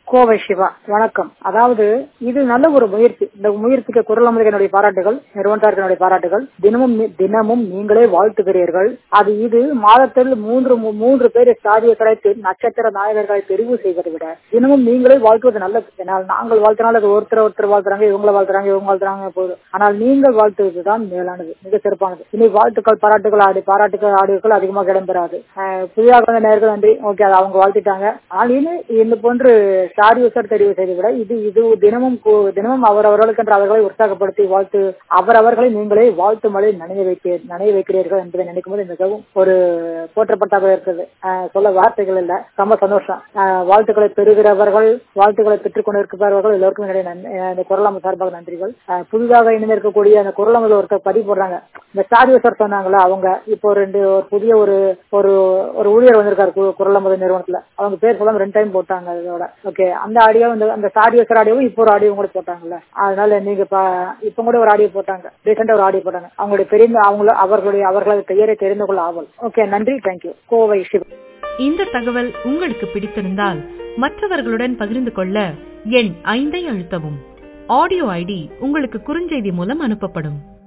கோவை சிவா வணக்கம் அதாவது இது நல்ல ஒரு முயற்சி இந்த முயற்சிக்கு குரல் என்னுடைய பாராட்டுகள் நிறுவனத்தாருக்கு பாராட்டுகள் தினமும் தினமும் நீங்களே வாழ்த்துகிறீர்கள் அது இது மாதத்தில் மூன்று மூன்று பேர் சாதிய கிடைத்து நட்சத்திர நாயகர்களை தெரிவு செய்வதை விட தினமும் நீங்களே வாழ்த்துவது நல்லது ஏன்னால் நாங்கள் வாழ்த்தினால் அது ஒருத்தர் ஒருத்தர் வாழ்த்துறாங்க இவங்களை வாழ்த்துறாங்க இவங்க வாழ்த்துறாங்க போதும் ஆனால் நீங்கள் வாழ்த்துவதுதான் மேலானது மிக சிறப்பானது இனி வாழ்த்துக்கள் பாராட்டுகள் ஆடு பாராட்டுகள் ஆடியோக்கள் அதிகமாக இடம்பெறாது புதிதாக வந்த நேர்கள் நன்றி ஓகே அது அவங்க வாழ்த்திட்டாங்க ஆனால் இனி இந்த போன்று சாரி உசர் தெரிவு செய்து விட இது இது தினமும் தினமும் அவரவர்களுக்கு என்று அவர்களை உற்சாகப்படுத்தி வாழ்த்து அவரவர்களை நீங்களே வாழ்த்து மழை நனைய வைக்க நனைய வைக்கிறீர்கள் என்பதை நினைக்கும் போது மிகவும் ஒரு போற்றப்பட்டதாக இருக்குது சொல்ல வார்த்தைகள் இல்ல ரொம்ப சந்தோஷம் வாழ்த்துக்களை பெறுகிறவர்கள் வாழ்த்துக்களை பெற்றுக் கொண்டிருக்கிறவர்கள் எல்லோருக்கும் என்னுடைய குரலாம சார்பாக நன்றிகள் புதிதாக இணைந்திருக்கக்கூடிய அந்த குரலாமல் ஒருத்தர் பதிவு போடுறாங்க இந்த சாரி உசர் சொன்னாங்களா அவங்க இப்போ ரெண்டு ஒரு புதிய ஒரு ஒரு ஒரு ஊழியர் வந்திருக்காரு குரலாமத நிறுவனத்துல அவங்க பேர் சொல்லாம ரெண்டு டைம் போட்டாங்க இதோட ஓகே அந்த ஆடியோ அந்த சாரி வசர் ஆடியோவும் இப்போ ஒரு ஆடியோ கூட போட்டாங்கல்ல அதனால நீங்க இப்ப கூட ஒரு ஆடியோ போட்டாங்க ரீசெண்டா ஒரு ஆடியோ போட்டாங்க அவங்களுடைய பெரிய அவங்க அவர்களுடைய அவர்களது பெயரை தெரிந்து கொள்ள ஆவல் ஓகே நன்றி தேங்க்யூ கோவை சிவ இந்த தகவல் உங்களுக்கு பிடித்திருந்தால் மற்றவர்களுடன் பகிர்ந்து கொள்ள எண் ஐந்தை அழுத்தவும் ஆடியோ ஐடி உங்களுக்கு குறுஞ்செய்தி மூலம் அனுப்பப்படும்